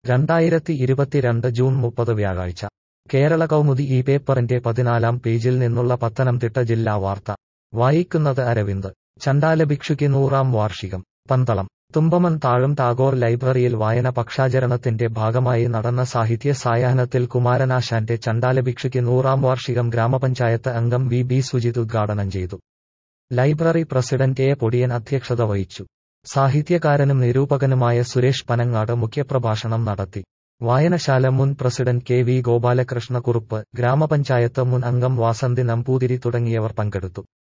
രണ്ടായിരത്തി ഇരുപത്തിരണ്ട് ജൂൺ മുപ്പത് വ്യാഴാഴ്ച കേരള കൗമുദി ഈ പേപ്പറിന്റെ പതിനാലാം പേജിൽ നിന്നുള്ള പത്തനംതിട്ട ജില്ലാ വാർത്ത വായിക്കുന്നത് അരവിന്ദ് ചണ്ടാല ഭിക്ഷുക്ക് നൂറാം വാർഷികം പന്തളം തുമ്പമൺ താഴും ടാഗോർ ലൈബ്രറിയിൽ വായന പക്ഷാചരണത്തിന്റെ ഭാഗമായി നടന്ന സാഹിത്യ സായാഹ്നത്തിൽ കുമാരനാശാന്റെ ചണ്ടാല ഭിക്ഷുക്ക് നൂറാം വാർഷികം ഗ്രാമപഞ്ചായത്ത് അംഗം വി ബി സുജിത് ഉദ്ഘാടനം ചെയ്തു ലൈബ്രറി പ്രസിഡന്റ് എ പൊടിയൻ അധ്യക്ഷത വഹിച്ചു സാഹിത്യകാരനും നിരൂപകനുമായ സുരേഷ് പനങ്ങാട് മുഖ്യപ്രഭാഷണം നടത്തി വായനശാല മുൻ പ്രസിഡന്റ് കെ വി ഗോപാലകൃഷ്ണക്കുറുപ്പ് ഗ്രാമപഞ്ചായത്ത് മുൻ അംഗം വാസന്തി നമ്പൂതിരി തുടങ്ങിയവർ പങ്കെടുത്തു